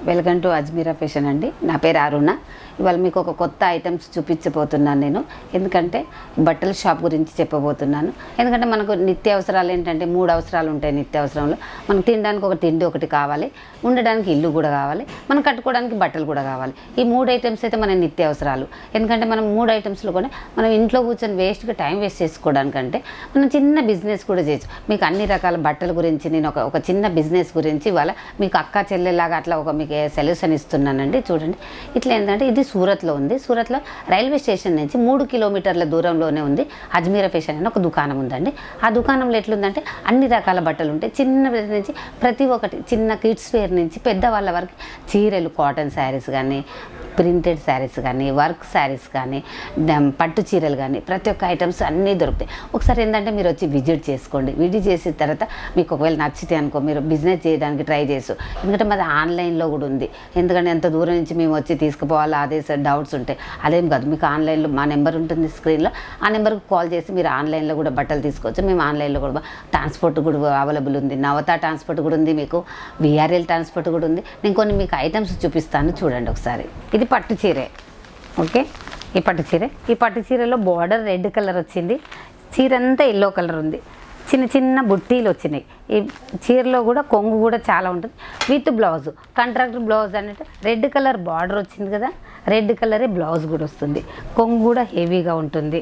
welcome to Ajmeera fashion అండి నా పేరు అరుణ ఇవాళ మీకు ఒక కొత్త ఐటమ్స్ చూపించబోతున్నాను నేను ఎందుకంటే బట్టల షాప్ గురించి చెప్పబోతున్నాను ఎందుకంటే మనకు నిత్య అవసరాలు ఏంటంటే మూడు అవసరాలు ఉంటాయి నిత్య అవసరంలో మనకు తినడానికి ఒక తిండి ఒకటి కావాలి ఉండడానికి ఇల్లు కూడా కావాలి మనం కట్టుకోవడానికి బట్టలు కూడా కావాలి ఈ మూడు ఐటమ్స్ అయితే మన నిత్య అవసరాలు ఎందుకంటే మనం మూడు ఐటమ్స్లో కూడా మనం ఇంట్లో కూర్చొని వేస్ట్గా టైం వేస్ట్ చేసుకోవడానికంటే మనం చిన్న బిజినెస్ కూడా చేయొచ్చు మీకు అన్ని రకాల బట్టల గురించి నేను ఒక ఒక చిన్న బిజినెస్ గురించి ఇవాళ మీకు అక్క చెల్లెలాగా అట్లా ఒక మీకు సొల్యూషన్ ఇస్తున్నానండి చూడండి ఇట్లా ఏంటంటే ఇది సూరత్లో ఉంది సూరత్లో రైల్వే స్టేషన్ నుంచి మూడు కిలోమీటర్ల దూరంలోనే ఉంది అజ్మీరా ఫేషన్ అని ఒక దుకాణం ఉందండి ఆ దుకాణంలో ఎట్లుందంటే అన్ని రకాల బట్టలు ఉంటాయి చిన్న నుంచి ప్రతి ఒక్కటి చిన్న కిడ్స్ వేర్ నుంచి పెద్దవాళ్ళ వరకు చీరలు కాటన్ శారీస్ కానీ ప్రింటెడ్ శారీస్ కానీ వర్క్ శారీస్ కానీ దమ్ పట్టు చీరలు కానీ ప్రతి ఒక్క ఐటమ్స్ అన్నీ దొరుకుతాయి ఒకసారి ఏంటంటే మీరు వచ్చి విజిట్ చేసుకోండి విజిట్ చేసిన తర్వాత మీకు ఒకవేళ నచ్చితే అనుకో మీరు బిజినెస్ చేయడానికి ట్రై చేసు ఎందుకంటే మాది ఆన్లైన్లో కూడా ఉంది ఎందుకంటే ఎంత దూరం నుంచి మేము వచ్చి తీసుకుపోవాలా అదే సార్ డౌట్స్ ఉంటాయి అదేం కాదు మీకు ఆన్లైన్లో మా నెంబర్ ఉంటుంది స్క్రీన్లో ఆ నెంబర్కి కాల్ చేసి మీరు ఆన్లైన్లో కూడా బట్టలు తీసుకోవచ్చు మేము ఆన్లైన్లో కూడా ట్రాన్స్పోర్ట్ కూడా అవైలబుల్ ఉంది నవత ట్రాన్స్పోర్ట్ కూడా ఉంది మీకు విఆర్ఎల్ ట్రాన్స్పోర్ట్ కూడా ఉంది నేను కొన్ని మీకు ఐటమ్స్ చూపిస్తాను చూడండి ఒకసారి ఇది పట్టు చీరే ఓకే ఈ పట్టు చీర ఈ పట్టు చీరలో బార్డర్ రెడ్ కలర్ వచ్చింది చీర అంతా ఎల్లో కలర్ ఉంది చిన్న చిన్న బుట్టీలు వచ్చినాయి ఈ చీరలో కూడా కొంగు కూడా చాలా ఉంటుంది విత్ బ్లౌజ్ కాంట్రాక్ట్ బ్లౌజ్ అన్నట్టు రెడ్ కలర్ బార్డర్ వచ్చింది కదా రెడ్ కలరే బ్లౌజ్ కూడా వస్తుంది కొంగు కూడా హెవీగా ఉంటుంది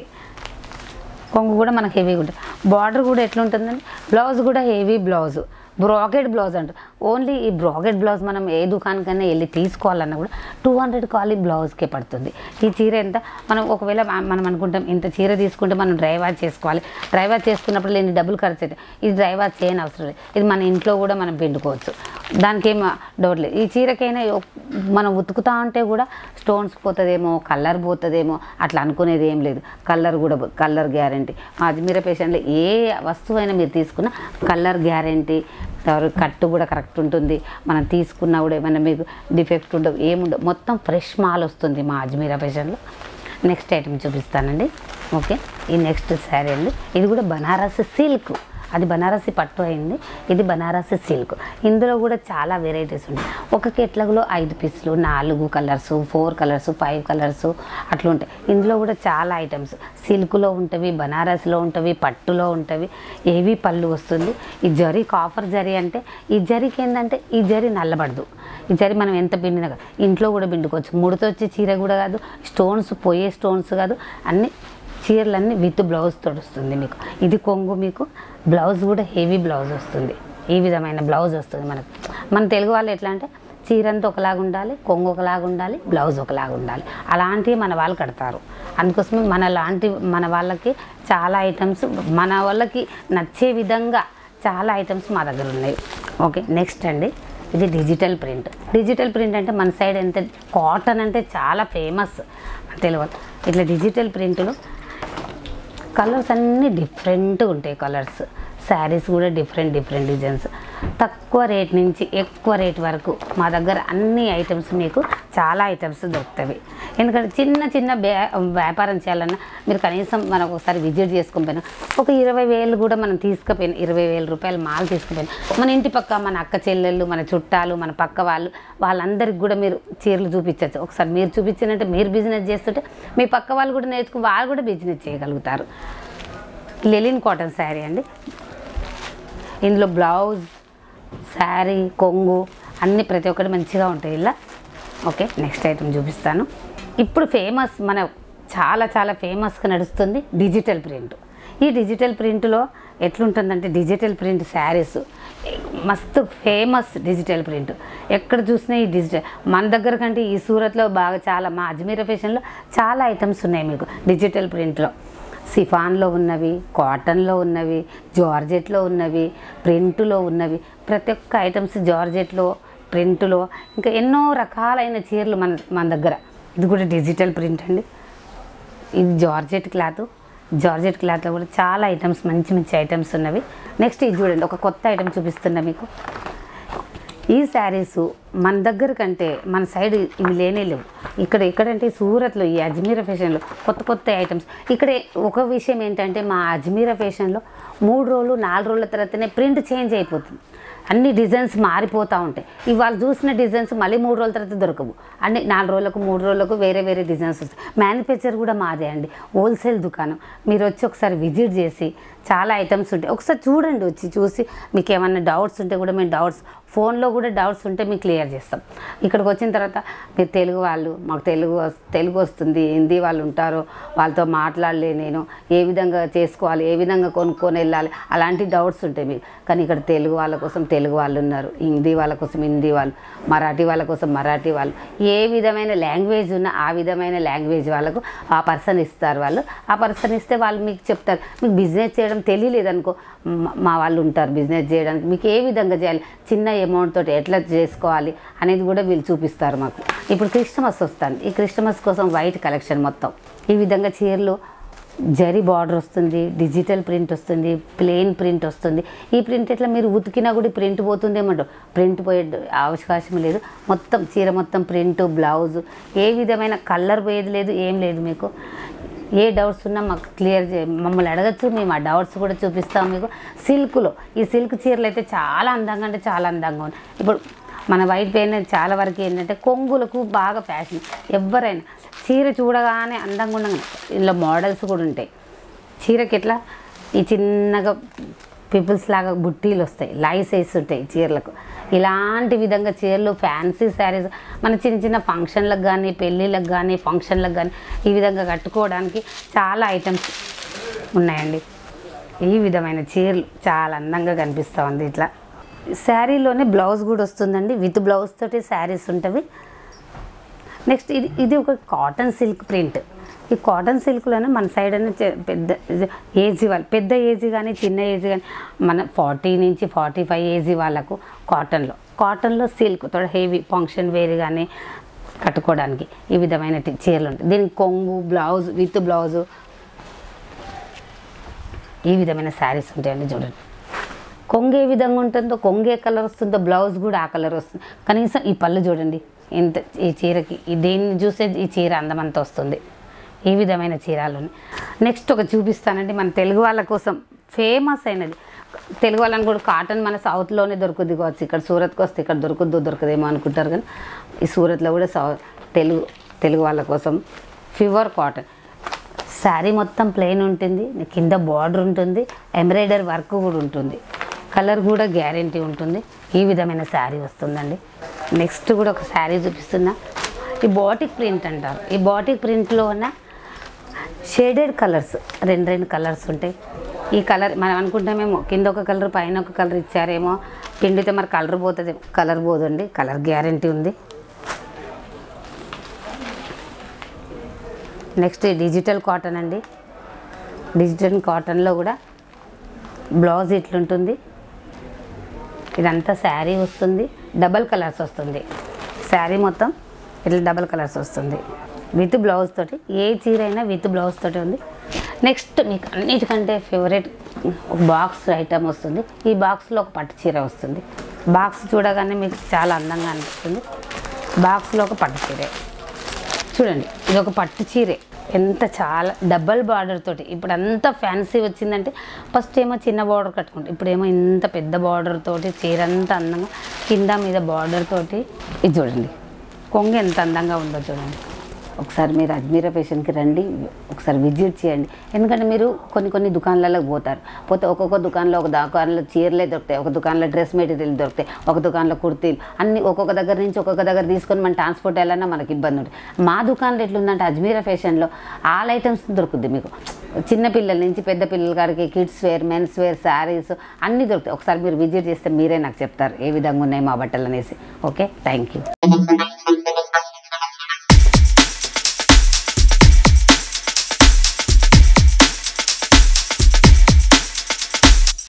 కొంగు కూడా మనకు హెవీగా ఉంటుంది బార్డర్ కూడా ఎట్లా ఉంటుందండి బ్లౌజ్ కూడా హెవీ బ్లౌజ్ బ్రాకెట్ బ్లౌజ్ అంట ఓన్లీ ఈ బ్రాకెట్ బ్లౌజ్ మనం ఏ దుకాణానికైనా వెళ్ళి తీసుకోవాలన్నా కూడా టూ హండ్రెడ్ కాలీ బ్లౌజ్కే పడుతుంది ఈ చీర ఎంత మనం ఒకవేళ మ- మనం అనుకుంటాం ఇంత చీర తీసుకుంటే మనం డ్రై వాష్ చేసుకోవాలి డ్రై వాష్ చేసుకున్నప్పుడు లేని డబ్బులు ఖర్చు అవుతాయి ఇది డ్రై వాష్ చేయని అవసరం లేదు ఇది మన ఇంట్లో కూడా మనం పిండుకోవచ్చు దానికి ఏం డౌట్ లేదు ఈ చీరకైనా ఒ- మనం ఉతుకుతా ఉంటే కూడా స్టోన్స్ పోతుందేమో కలర్ పోతుందేమో అట్లా అనుకునేది ఏం లేదు కలర్ కూడా కలర్ గ్యారంటీ మా అజ్మీర పేషెంట్లో ఏ వస్తువు అయినా మీరు తీసుకున్నా కలర్ గ్యారంటీ తర్వాత కట్టు కూడా కరెక్ట్ ఉంటుంది మనం తీసుకున్నా కూడా ఏమైనా మీకు డిఫెక్ట్ ఉండవు ఏముండవు మొత్తం ఫ్రెష్ మాల్ వస్తుంది మా అజ్మీరా పేషెంట్లో నెక్స్ట్ ఐటమ్ చూపిస్తానండి ఓకే ఈ నెక్స్ట్ శారీ అండి ఇది కూడా బనారస్ సిల్క్ అది బనారసి పట్టు అయింది ఇది బనారసి సిల్క్ ఇందులో కూడా చాలా వెరైటీస్ ఉంటాయి ఒక కెట్లగులో ఐదు పీసులు నాలుగు colours four colours five colours అట్లా ఉంటాయి ఇందులో కూడా చాలా ఐటమ్స్ సిల్క్లో ఉంటవి బనారస్లో ఉంటవి పట్టులో ఉంటవి ఏవి పళ్ళు వస్తుంది ఈ జరీ కాఫర్ జరీ అంటే ఈ జరీకి ఏంటంటే ఈ జరీ నల్లబడదు ఈ జరీ మనం ఎంత పిండినా కాదు ఇంట్లో కూడా పిండుకోవచ్చు ముడత వచ్చే చీర కూడా కాదు స్టోన్స్ పోయే స్టోన్స్ కాదు అన్ని చీరలన్నీ విత్ బ్లౌజ్ తోటి వస్తుంది మీకు ఇది కొంగు మీకు బ్లౌజ్ కూడా హెవీ బ్లౌజ్ వస్తుంది ఈ విధమైన బ్లౌజ్ వస్తుంది మనకు మన తెలుగు వాళ్ళు ఎట్లా అంటే చీర అంతా ఒకలాగా ఉండాలి కొంగు ఒకలాగా ఉండాలి బ్లౌజ్ ఒకలాగా ఉండాలి అలాంటివి మన వాళ్ళు కడతారు అందుకోసమే మన లాంటి మన వాళ్ళకి చాలా ఐటమ్స్ మన వాళ్ళకి నచ్చే విధంగా చాలా ఐటమ్స్ మా దగ్గర ఉన్నాయి ఓకే నెక్స్ట్ అండి ఇది డిజిటల్ ప్రింట్ డిజిటల్ ప్రింట్ అంటే మన సైడ్ ఎంత కాటన్ అంటే చాలా ఫేమస్ తెలుగు ఇట్లా డిజిటల్ ప్రింట్లు కలర్స్ అన్నీ డిఫరెంట్గా ఉంటాయి కలర్స్ శారీస్ కూడా డిఫరెంట్ డిఫరెంట్ డిజైన్స్ తక్కువ రేట్ నుంచి ఎక్కువ రేట్ వరకు మా దగ్గర అన్ని ఐటమ్స్ మీకు చాలా ఐటమ్స్ దొరుకుతాయి ఎందుకంటే చిన్న చిన్న వ్యా వ్యాపారం చేయాలన్నా మీరు కనీసం మనం ఒకసారి విజిట్ చేసుకోకపోయినా ఒక ఇరవై వేలు కూడా మనం తీసుకుపోయినా ఇరవై వేల రూపాయలు మాల్ తీసుకుపోయినా మన ఇంటి పక్క మన అక్క చెల్లెళ్ళు మన చుట్టాలు మన పక్క వాళ్ళు వాళ్ళందరికి కూడా మీరు చీరలు చూపించవచ్చు ఒకసారి మీరు చూపించినట్టే మీరు బిజినెస్ చేస్తుంటే మీ పక్క వాళ్ళు కూడా నేర్చుకుని వాళ్ళు కూడా బిజినెస్ చేయగలుగుతారు లెలిన్ కాటన్ శారీ అండి ఇందులో బ్లౌజ్ శారీ కొంగు అన్నీ ప్రతి ఒక్కటి మంచిగా ఉంటాయి ఇలా ఓకే నెక్స్ట్ ఐటమ్ చూపిస్తాను ఇప్పుడు ఫేమస్ మన చాలా చాలా ఫేమస్గా నడుస్తుంది డిజిటల్ ప్రింట్ ఈ డిజిటల్ ప్రింట్లో ఎట్లుంటుందంటే డిజిటల్ ప్రింట్ శారీస్ మస్తు ఫేమస్ డిజిటల్ ప్రింట్ ఎక్కడ చూసినా ఈ డిజిటల్ మన దగ్గర కంటే ఈ సూరత్లో బాగా చాలా మా అజ్మీర్ ఫేషన్లో చాలా ఐటమ్స్ ఉన్నాయి మీకు డిజిటల్ ప్రింట్లో సిఫాన్లో ఉన్నవి కాటన్లో ఉన్నవి జార్జెట్లో ఉన్నవి ప్రింట్లో ఉన్నవి ప్రతి ఒక్క ఐటమ్స్ జార్జెట్లో ప్రింట్లో ఇంకా ఎన్నో రకాలైన చీరలు మన మన దగ్గర ఇది కూడా డిజిటల్ ప్రింట్ అండి ఇది జార్జెట్ క్లాత్ జార్జెట్ క్లాత్లో కూడా చాలా ఐటమ్స్ మంచి మంచి ఐటమ్స్ ఉన్నవి నెక్స్ట్ ఇది చూడండి ఒక కొత్త ఐటమ్ చూపిస్తున్నా మీకు ఈ శారీస్ మన దగ్గర కంటే మన సైడ్ ఇవి లేనే లేవు ఇక్కడ ఎక్కడంటే సూరత్లో ఈ అజ్మీరా ఫ్యాషన్లో కొత్త కొత్త ఐటమ్స్ ఇక్కడ ఒక విషయం ఏంటంటే మా అజ్మీరా ఫ్యాషన్లో మూడు రోజులు నాలుగు రోజుల తర్వాతనే ప్రింట్ చేంజ్ అయిపోతుంది అన్ని డిజైన్స్ మారిపోతూ ఉంటాయి ఇవాళ చూసిన డిజైన్స్ మళ్ళీ మూడు రోజుల తర్వాత దొరకవు అన్ని నాలుగు రోజులకు మూడు రోజులకు వేరే వేరే డిజైన్స్ వస్తాయి మ్యానుఫ్యాక్చర్ కూడా మాదే అండి హోల్సేల్ దుకాణం మీరు వచ్చి ఒకసారి విజిట్ చేసి చాలా ఐటమ్స్ ఉంటాయి ఒకసారి చూడండి వచ్చి చూసి మీకు ఏమైనా డౌట్స్ ఉంటే కూడా మేము డౌట్స్ ఫోన్లో కూడా డౌట్స్ ఉంటే మేము క్లియర్ చేస్తాం ఇక్కడికి వచ్చిన తర్వాత మీరు తెలుగు వాళ్ళు మాకు తెలుగు వస్- తెలుగు వస్తుంది హిందీ వాళ్ళు ఉంటారు వాళ్ళతో మాట్లాడలే నేను ఏ విధంగా చేసుకోవాలి ఏ విధంగా కొనుక్కొని వెళ్ళాలి అలాంటి డౌట్స్ ఉంటాయి మీకు కానీ ఇక్కడ తెలుగు వాళ్ళ కోసం తెలుగు వాళ్ళు ఉన్నారు హిందీ వాళ్ళ కోసం హిందీ వాళ్ళు మరాఠీ వాళ్ళ కోసం మరాఠీ వాళ్ళు ఏ విధమైన లాంగ్వేజ్ ఉన్నా ఆ విధమైన లాంగ్వేజ్ వాళ్ళకు ఆ పర్సన్ ఇస్తారు వాళ్ళు ఆ పర్సన్ ఇస్తే వాళ్ళు మీకు చెప్తారు మీకు బిజినెస్ చేయడం తెలియలేదనుకో మ- మా వాళ్ళు ఉంటారు బిజినెస్ చేయడానికి మీకు ఏ విధంగా చేయాలి చిన్న అమౌంట్ తోటి ఎట్లా చేసుకోవాలి అనేది కూడా వీళ్ళు చూపిస్తారు మాకు ఇప్పుడు క్రిస్టమస్ వస్తుంది ఈ క్రిస్టమస్ కోసం వైట్ కలెక్షన్ మొత్తం ఈ విధంగా చీరలు జరీ బార్డర్ వస్తుంది డిజిటల్ ప్రింట్ వస్తుంది ప్లెయిన్ ప్రింట్ వస్తుంది ఈ ప్రింట్ ఇట్లా మీరు ఉతికినా కూడా ప్రింట్ పోతుందేమంటారు ప్రింట్ పోయే అవకాశం లేదు మొత్తం చీర మొత్తం ప్రింట్ బ్లౌజ్ ఏ విధమైన కలర్ పోయేది లేదు ఏం లేదు మీకు ఏ డౌట్స్ ఉన్నా మాకు క్లియర్ చే మమ్మల్ని అడగచ్చు మేము ఆ డౌట్స్ కూడా చూపిస్తాం మీకు సిల్క్లో ఈ సిల్క్ చీరలు అయితే చాలా అందంగా అంటే చాలా అందంగా ఉన్నాయి ఇప్పుడు మన వైట్ పెయిన్ చాలా వరకు ఏంటంటే కొంగులకు బాగా ఫ్యాషన్ ఎవరైనా చీర చూడగానే అందంగా ఉండగా ఇందులో మోడల్స్ కూడా ఉంటాయి చీరకి ఎట్లా ఈ చిన్నగా పీపుల్స్ లాగా బుట్టీలు వస్తాయి లైసెస్ ఉంటాయి చీరలకు ఇలాంటి విధంగా చీరలు ఫ్యాన్సీ శారీస్ మన చిన్న చిన్న ఫంక్షన్లకు కానీ పెళ్ళిళ్ళకి కానీ ఫంక్షన్లకు కానీ ఈ విధంగా కట్టుకోవడానికి చాలా ఐటమ్స్ ఉన్నాయండి ఈ విధమైన చీరలు చాలా అందంగా కనిపిస్తూ ఉంది ఇట్లా శారీలోనే బ్లౌజ్ కూడా వస్తుందండి విత్ బ్లౌజ్ తోటి శారీస్ ఉంటవి నెక్స్ట్ ఇది ఇది ఒక కాటన్ సిల్క్ ప్రింట్ ఈ కాటన్ సిల్క్లోనే మన సైడ్ అనే చే- పెద్ద ఏజీ వాళ్ళు పెద్ద ఏజీ కానీ చిన్న ఏజీ కానీ మన ఫార్టీ నుంచి ఫార్టీ ఫైవ్ ఏజీ వాళ్ళకు కాటన్లో కాటన్లో సిల్క్ తోడ హెవీ ఫంక్షన్ వేర్ కానీ కట్టుకోవడానికి ఈ విధమైన టి- చీరలు ఉంటాయి దీనికి కొంగు బ్లౌజ్ విత్ బ్లౌజు ఈ విధమైన శారీస్ ఉంటాయండి చూడండి కొంగు ఏ విధంగా ఉంటుందో కొంగు ఏ కలర్ వస్తుందో బ్లౌజ్ కూడా ఆ కలర్ వస్తుంది కనీసం ఈ పళ్ళు చూడండి ఇంత ఈ చీరకి ఈ దేన్ని చూసే ఈ చీర అందమంతా వస్తుంది ఈ విధమైన చీరలు ఉన్నాయి నెక్స్ట్ ఒక చూపిస్తానండి మన తెలుగు వాళ్ళ కోసం ఫేమస్ అయినది తెలుగు వాళ్ళని కూడా కాటన్ మన సౌత్లోనే దొరుకుద్ది కావచ్చు ఇక్కడ సూరత్కి వస్తే ఇక్కడ దొరుకుద్దో దొరకదేమో అనుకుంటారు కానీ ఈ సూరత్లో కూడా సౌ తెలుగు తెలుగు వాళ్ళ కోసం ప్యూర్ కాటన్ శారీ మొత్తం ప్లెయిన్ ఉంటుంది కింద బార్డర్ ఉంటుంది ఎంబ్రాయిడరీ వర్క్ కూడా ఉంటుంది కలర్ కూడా గ్యారంటీ ఉంటుంది ఈ విధమైన శారీ వస్తుందండి నెక్స్ట్ కూడా ఒక శారీ చూపిస్తున్నా ఈ బాటిక్ ప్రింట్ అంటారు ఈ బాటిక్ ప్రింట్లో ఉన్న షేడెడ్ కలర్స్ రెండు రెండు కలర్స్ ఉంటాయి ఈ కలర్ మనం అనుకుంటామేమో కింద ఒక కలర్ పైన ఒక కలర్ ఇచ్చారేమో పిండితే మరి కలర్ పోతుంది కలర్ పోదండి కలర్ గ్యారంటీ ఉంది నెక్స్ట్ డిజిటల్ కాటన్ అండి డిజిటల్ కాటన్లో కూడా బ్లౌజ్ ఇట్లుంటుంది ఇదంతా శారీ వస్తుంది డబల్ కలర్స్ వస్తుంది శారీ మొత్తం ఇట్లా డబల్ కలర్స్ వస్తుంది విత్ బ్లౌజ్ తోటి ఏ చీర అయినా విత్ బ్లౌజ్ తోటి ఉంది నెక్స్ట్ మీకు అన్నిటికంటే ఫేవరెట్ ఒక బాక్స్ ఐటమ్ వస్తుంది ఈ బాక్స్లో ఒక పట్టు చీర వస్తుంది బాక్స్ చూడగానే మీకు చాలా అందంగా అనిపిస్తుంది బాక్స్లో ఒక పట్టు చీరే చూడండి ఇది ఒక పట్టు చీరే ఎంత చాలా డబల్ బార్డర్ తోటి ఇప్పుడు అంత ఫ్యాన్సీ వచ్చిందంటే ఫస్ట్ ఏమో చిన్న బార్డర్ కట్టుకుంటాం ఇప్పుడేమో ఇంత పెద్ద బార్డర్ తోటి చీర అంత అందంగా కింద మీద బార్డర్ తోటి ఇది చూడండి కొంగ ఎంత అందంగా ఉందో చూడండి ఒకసారి మీరు అజ్మీరా పేషెంట్కి రండి ఒకసారి విజిట్ చేయండి ఎందుకంటే మీరు కొన్ని కొన్ని దుకాణాలకు పోతారు పోతే ఒక్కొక్క దుకాణంలో ఒక దుకాణంలో చీరలే దొరుకుతాయి ఒక దుకాణంలో డ్రెస్ మెటీరియల్ దొరుకుతాయి ఒక దుకాణంలో కుర్తీలు అన్ని ఒక్కొక్క దగ్గర నుంచి ఒక్కొక్క దగ్గర తీసుకొని మనం ట్రాన్స్పోర్ట్ వెళ్ళాలన్నా మనకి ఇబ్బంది ఉంటుంది మా దుకాణంలో ఎట్లుందంటే అజ్మీరా ఫ్యాషన్లో ఆల్ ఐటమ్స్ దొరుకుద్ది మీకు చిన్న పిల్లల నుంచి పెద్ద పిల్లల గారికి kids wear men's wear saris అన్నీ దొరుకుతాయి ఒకసారి మీరు విజిట్ చేస్తే మీరే నాకు చెప్తారు ఏ విధంగా ఉన్నాయి మా బట్టలు అనేసి ఓకే థ్యాంక్ యూ